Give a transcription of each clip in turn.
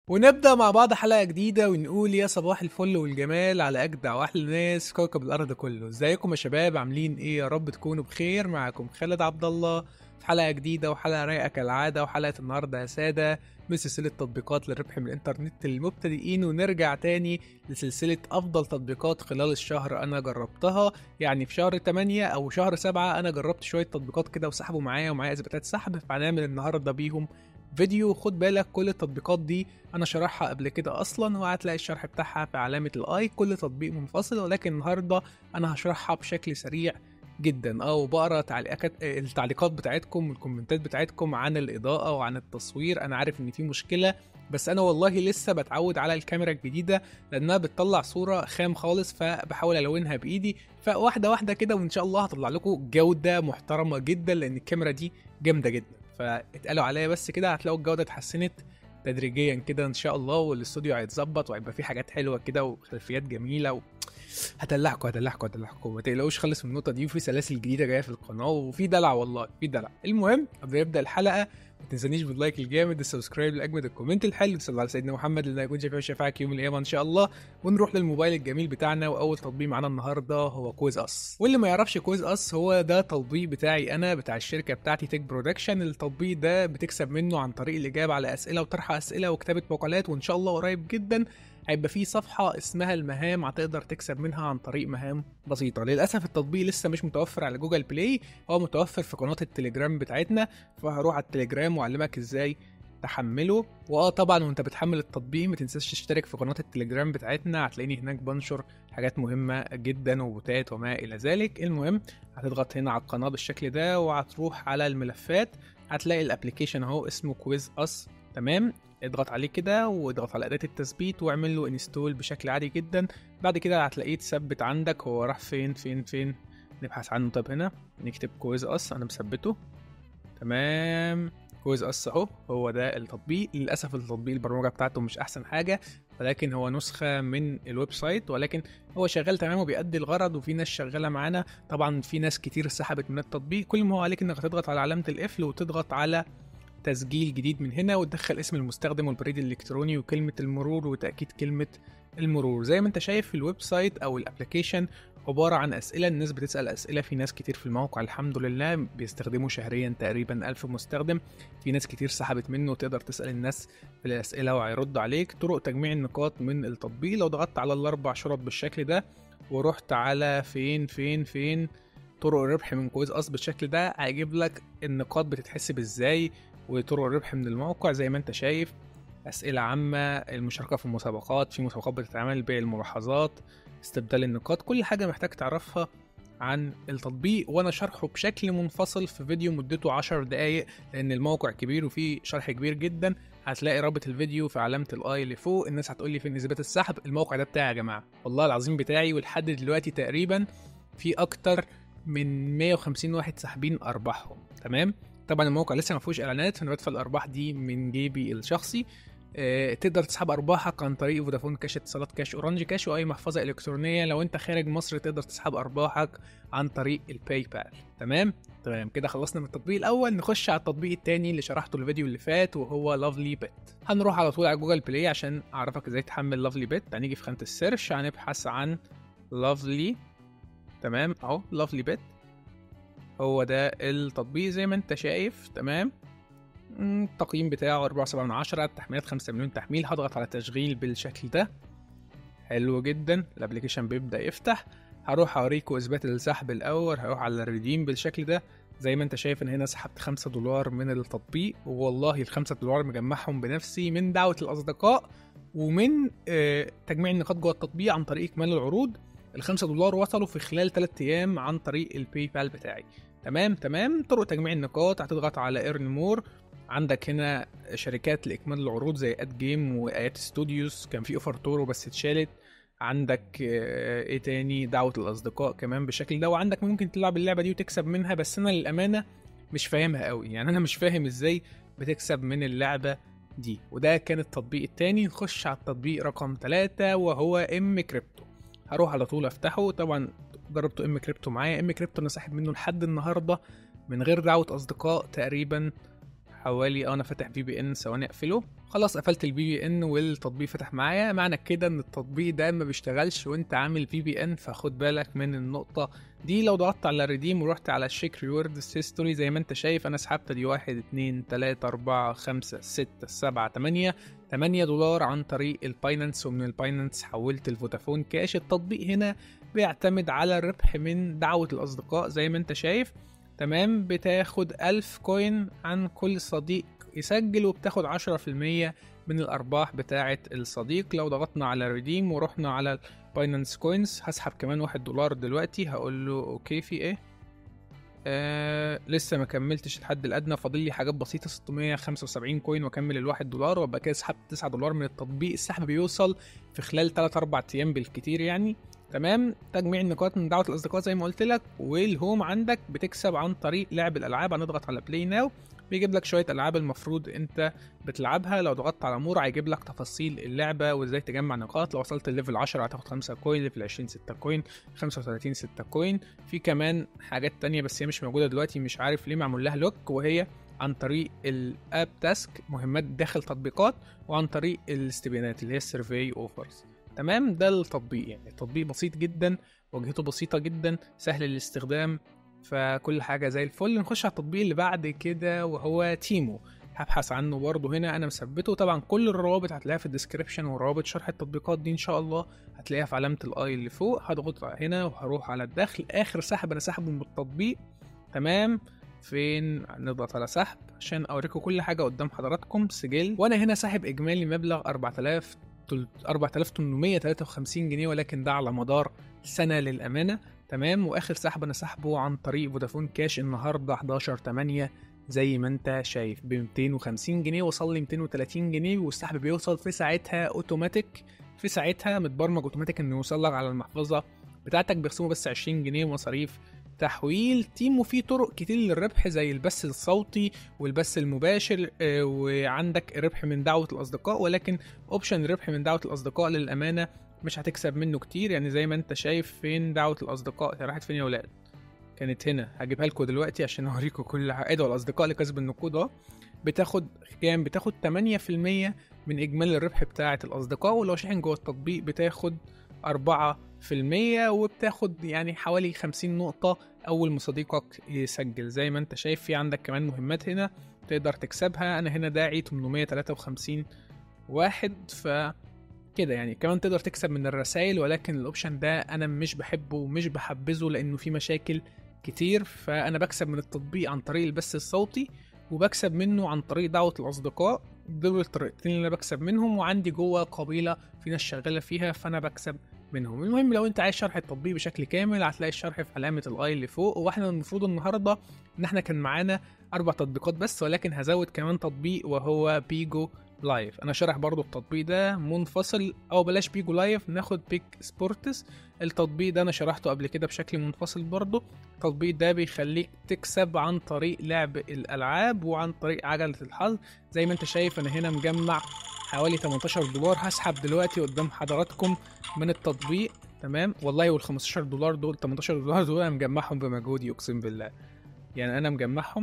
ونبدأ مع بعض حلقة جديدة ونقول يا صباح الفل والجمال على أجدع وأحلى ناس في كوكب الأرض كله، ازيكم يا شباب عاملين إيه يا رب تكونوا بخير معاكم خالد عبد الله في حلقة جديدة وحلقة رايقة كالعادة وحلقة النهاردة يا سادة من سلسلة تطبيقات للربح من الإنترنت للمبتدئين ونرجع تاني لسلسلة أفضل تطبيقات خلال الشهر أنا جربتها يعني في شهر 8 أو شهر 7 أنا جربت شوية تطبيقات كده وسحبوا معايا ومعايا إثباتات سحب فهنعمل النهاردة بيهم فيديو خد بالك كل التطبيقات دي انا شرحها قبل كده اصلا وهتلاقي الشرح بتاعها في علامه الاي كل تطبيق منفصل ولكن النهارده انا هشرحها بشكل سريع جدا اه وبقرا تعليقات التعليقات بتاعتكم والكومنتات بتاعتكم عن الاضاءه وعن التصوير انا عارف ان في مشكله بس انا والله لسه بتعود على الكاميرا الجديده لانها بتطلع صوره خام خالص فبحاول الونها بايدي فواحده واحده كده وان شاء الله هطلع لكم جوده محترمه جدا لان الكاميرا دي جامده جدا فاتقالوا عليا بس كده هتلاقوا الجوده اتحسنت تدريجيا كده ان شاء الله والاستوديو هيتظبط وهيبقى فيه حاجات حلوه كده وخلفيات جميله و... هدلعكم هدلعكم هدلعكم ما تقلقوش خالص من النقطه دي وفي سلاسل جديده جايه في القناه وفي دلع والله في دلع المهم قبل ما نبدا الحلقه ما تنسانيش باللايك الجامد السبسكرايب الاجمد الكومنت الحلو تصلي على سيدنا محمد اللي هيكون شفيع شفاعك يوم القيامه ان شاء الله ونروح للموبايل الجميل بتاعنا واول تطبيق معانا النهارده هو كويز اس واللي ما يعرفش كويز اس هو ده تطبيق بتاعي انا بتاع الشركه بتاعتي تك برودكشن التطبيق ده بتكسب منه عن طريق الاجابه على اسئله وطرح اسئله وكتابه مقالات وان شاء الله قريب جدا هيبقى فيه صفحة اسمها المهام هتقدر تكسب منها عن طريق مهام بسيطة للأسف التطبيق لسه مش متوفر على جوجل بلاي هو متوفر في قناة التليجرام بتاعتنا فهروح على التليجرام واعلمك ازاي تحمله واه طبعا وانت بتحمل التطبيق ما تنساش تشترك في قناه التليجرام بتاعتنا هتلاقيني هناك بنشر حاجات مهمه جدا وبوتات وما الى ذلك المهم هتضغط هنا على القناه بالشكل ده وهتروح على الملفات هتلاقي الابلكيشن اهو اسمه كويز اس تمام اضغط عليه كده واضغط على اداه التثبيت واعمل له انستول بشكل عادي جدا بعد كده هتلاقيه تثبت عندك هو راح فين فين فين نبحث عنه طب هنا نكتب كويز اس انا مثبته تمام كويز اس اهو هو ده التطبيق للاسف التطبيق البرمجه بتاعته مش احسن حاجه ولكن هو نسخه من الويب سايت ولكن هو شغال تمام وبيأدي الغرض وفي ناس شغاله معانا طبعا في ناس كتير سحبت من التطبيق كل ما هو عليك انك هتضغط على علامه القفل وتضغط على تسجيل جديد من هنا وتدخل اسم المستخدم والبريد الالكتروني وكلمه المرور وتاكيد كلمه المرور زي ما انت شايف في الويب سايت او الابلكيشن عبارة عن أسئلة الناس بتسأل أسئلة في ناس كتير في الموقع الحمد لله بيستخدموا شهريا تقريبا ألف مستخدم في ناس كتير سحبت منه وتقدر تسأل الناس في الأسئلة وهيرد عليك طرق تجميع النقاط من التطبيق لو ضغطت على الأربع شرط بالشكل ده ورحت على فين فين فين طرق الربح من كويز أص بالشكل ده هيجيب لك النقاط بتتحسب ازاي وطرق الربح من الموقع زي ما انت شايف أسئلة عامة المشاركة في المسابقات في مسابقات بتتعمل بالملاحظات استبدال النقاط كل حاجة محتاج تعرفها عن التطبيق وانا شرحه بشكل منفصل في فيديو مدته 10 دقايق لان الموقع كبير وفيه شرح كبير جدا هتلاقي رابط الفيديو في علامة الاي اللي فوق الناس هتقول لي فين اثبات السحب الموقع ده بتاعي يا جماعة والله العظيم بتاعي ولحد دلوقتي تقريبا في اكتر من 150 واحد ساحبين ارباحهم تمام طبعا الموقع لسه ما فيهوش اعلانات فانا بدفع الارباح دي من جيبي الشخصي آه، تقدر تسحب ارباحك عن طريق فودافون كاش اتصالات كاش اورنج كاش واي محفظه الكترونيه لو انت خارج مصر تقدر تسحب ارباحك عن طريق الباي بال تمام تمام كده خلصنا من التطبيق الاول نخش على التطبيق التاني اللي شرحته الفيديو اللي فات وهو لافلي بيت هنروح على طول على جوجل بلاي عشان اعرفك ازاي تحمل لافلي بيت هنيجي في خانه السيرش هنبحث عن لافلي تمام اهو لافلي بيت هو ده التطبيق زي ما انت شايف تمام التقييم بتاعه 4.7 من عشرة التحميلات 5 مليون تحميل هضغط على تشغيل بالشكل ده حلو جدا الابلكيشن بيبدا يفتح هروح اوريكم اثبات السحب الاول هروح على الريديم بالشكل ده زي ما انت شايف ان هنا سحبت 5 دولار من التطبيق والله ال 5 دولار مجمعهم بنفسي من دعوه الاصدقاء ومن آه تجميع النقاط جوه التطبيق عن طريق اكمال العروض ال 5 دولار وصلوا في خلال 3 ايام عن طريق الباي بال بتاعي تمام تمام طرق تجميع النقاط هتضغط على ايرن مور عندك هنا شركات لاكمال العروض زي اد جيم وايات ستوديوز كان في اوفر تورو بس اتشالت عندك ايه تاني دعوه الاصدقاء كمان بالشكل ده وعندك ممكن تلعب اللعبه دي وتكسب منها بس انا للامانه مش فاهمها قوي يعني انا مش فاهم ازاي بتكسب من اللعبه دي وده كان التطبيق التاني نخش على التطبيق رقم ثلاثة وهو ام كريبتو هروح على طول افتحه طبعا جربته ام كريبتو معايا ام كريبتو انا ساحب منه لحد النهارده من غير دعوه اصدقاء تقريبا حوالي اه انا فاتح في بي ان ثواني اقفله خلاص قفلت البي بي ان والتطبيق فتح معايا معنى كده ان التطبيق ده ما بيشتغلش وانت عامل في بي ان فخد بالك من النقطة دي لو ضغطت على ريديم ورحت على الشيك ريورد هيستوري زي ما انت شايف انا سحبت دي واحد اتنين تلاتة اربعة خمسة ستة سبعة تمانية 8 دولار عن طريق الباينانس ومن الباينانس حولت الفودافون كاش التطبيق هنا بيعتمد على الربح من دعوة الأصدقاء زي ما انت شايف تمام بتاخد ألف كوين عن كل صديق يسجل وبتاخد عشرة في المية من الأرباح بتاعة الصديق لو ضغطنا على ريديم ورحنا على باينانس كوينز هسحب كمان واحد دولار دلوقتي هقول له اوكي في ايه آه لسه ما كملتش الحد الادنى فاضل لي حاجات بسيطه 675 كوين واكمل الواحد دولار وابقى كده سحبت 9 دولار من التطبيق السحب بيوصل في خلال 3 4 ايام بالكتير يعني تمام تجميع النقاط من دعوه الاصدقاء زي ما قلت لك والهوم عندك بتكسب عن طريق لعب الالعاب هنضغط على بلاي ناو بيجيب لك شويه العاب المفروض انت بتلعبها لو ضغطت على مور هيجيب لك تفاصيل اللعبه وازاي تجمع نقاط لو وصلت الليفل 10 هتاخد 5 كوين ليفل 20 6 كوين 35 6 كوين في كمان حاجات تانية بس هي مش موجوده دلوقتي مش عارف ليه معمول لها لوك وهي عن طريق الاب تاسك مهمات داخل تطبيقات وعن طريق الاستبيانات اللي هي السيرفي اوفرز تمام ده التطبيق يعني التطبيق بسيط جدا واجهته بسيطه جدا سهل الاستخدام فكل حاجه زي الفل نخش على التطبيق اللي بعد كده وهو تيمو هبحث عنه برضه هنا انا مثبته طبعا كل الروابط هتلاقيها في الديسكريبشن وروابط شرح التطبيقات دي ان شاء الله هتلاقيها في علامه الاي اللي فوق هضغط هنا وهروح على الدخل اخر سحب انا سحبه من التطبيق تمام فين نضغط على سحب عشان اوريكم كل حاجه قدام حضراتكم سجل وانا هنا ساحب اجمالي مبلغ 4000 4853 جنيه ولكن ده على مدار سنه للامانه تمام واخر سحب انا سحبه عن طريق فودافون كاش النهارده 11 8 زي ما انت شايف ب 250 جنيه وصل لي 230 جنيه والسحب بيوصل في ساعتها اوتوماتيك في ساعتها متبرمج اوتوماتيك انه يوصل لك على المحفظه بتاعتك بيخصموا بس 20 جنيه مصاريف تحويل تيمو فيه طرق كتير للربح زي البث الصوتي والبث المباشر آه، وعندك الربح من دعوة الأصدقاء ولكن أوبشن الربح من دعوة الأصدقاء للأمانة مش هتكسب منه كتير يعني زي ما انت شايف فين دعوة الأصدقاء هي راحت فين يا ولاد كانت هنا هجيبها لكم دلوقتي عشان اوريكم كل حاجه ايه ده الأصدقاء اللي كسب النقود اهو بتاخد كام بتاخد 8% من إجمالي الربح بتاعة الأصدقاء ولو شاحن جوه التطبيق بتاخد 4% وبتاخد يعني حوالي 50 نقطة أول ما صديقك يسجل زي ما أنت شايف في عندك كمان مهمات هنا تقدر تكسبها أنا هنا داعي 853 واحد ف كده يعني كمان تقدر تكسب من الرسائل ولكن الاوبشن ده انا مش بحبه ومش بحبذه لانه في مشاكل كتير فانا بكسب من التطبيق عن طريق البث الصوتي وبكسب منه عن طريق دعوة الأصدقاء دول الطريقتين اللي أنا بكسب منهم وعندي جوه قبيلة في ناس شغالة فيها فأنا بكسب منهم المهم لو انت عايز شرح التطبيق بشكل كامل هتلاقي الشرح في علامة الاي اللي فوق واحنا المفروض النهاردة ان احنا كان معانا اربع تطبيقات بس ولكن هزود كمان تطبيق وهو بيجو لايف انا شارح برضو التطبيق ده منفصل او بلاش بيجو لايف ناخد بيك سبورتس التطبيق ده انا شرحته قبل كده بشكل منفصل برضو التطبيق ده بيخليك تكسب عن طريق لعب الالعاب وعن طريق عجلة الحظ زي ما انت شايف انا هنا مجمع حوالي 18 دولار هسحب دلوقتي قدام حضراتكم من التطبيق تمام والله وال 15 دولار دول 18 دولار دول انا مجمعهم بمجهودي اقسم بالله يعني انا مجمعهم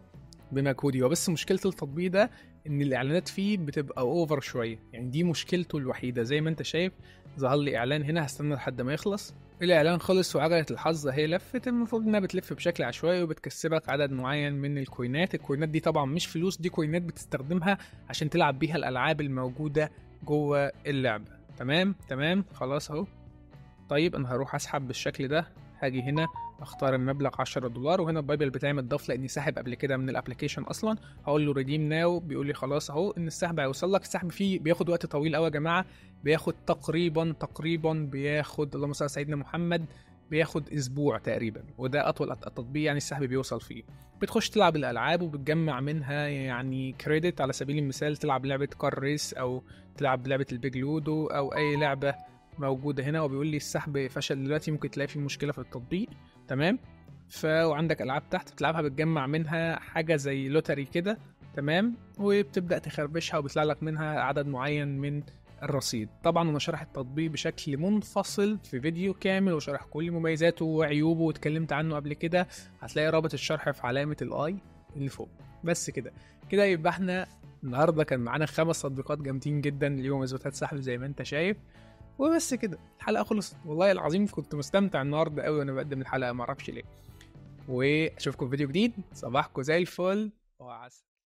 بمجهودي وبس مشكله التطبيق ده ان الاعلانات فيه بتبقى اوفر شويه يعني دي مشكلته الوحيده زي ما انت شايف ظهر لي اعلان هنا هستنى لحد ما يخلص الاعلان خلص وعجله الحظ هي لفت المفروض انها بتلف بشكل عشوائي وبتكسبك عدد معين من الكوينات الكوينات دي طبعا مش فلوس دي كوينات بتستخدمها عشان تلعب بيها الالعاب الموجوده جوه اللعبه تمام تمام خلاص اهو طيب انا هروح اسحب بالشكل ده هاجي هنا اختار المبلغ 10 دولار وهنا البايبل بتاعي متضاف لاني ساحب قبل كده من الابلكيشن اصلا هقول له ريديم ناو بيقول لي خلاص اهو ان السحب هيوصل لك السحب فيه بياخد وقت طويل قوي يا جماعه بياخد تقريبا تقريبا بياخد اللهم صل على سيدنا محمد بياخد اسبوع تقريبا وده اطول تطبيق يعني السحب بيوصل فيه بتخش تلعب الالعاب وبتجمع منها يعني كريدت على سبيل المثال تلعب لعبه كار ريس او تلعب لعبه البيج لودو او اي لعبه موجوده هنا وبيقول لي السحب فشل دلوقتي ممكن تلاقي فيه مشكله في التطبيق تمام ف وعندك العاب تحت بتلعبها بتجمع منها حاجه زي لوتري كده تمام وبتبدا تخربشها وبيطلع لك منها عدد معين من الرصيد طبعا انا شرح التطبيق بشكل منفصل في فيديو كامل وشرح كل مميزاته وعيوبه واتكلمت عنه قبل كده هتلاقي رابط الشرح في علامه الاي اللي فوق بس كده كده يبقى احنا النهارده كان معانا خمس تطبيقات جامدين جدا اليوم اثباتات سحب زي ما انت شايف وبس كده الحلقه خلصت والله العظيم كنت مستمتع النهارده قوي وانا بقدم الحلقه معرفش ليه واشوفكم في فيديو جديد صباحكم زي الفل وعسل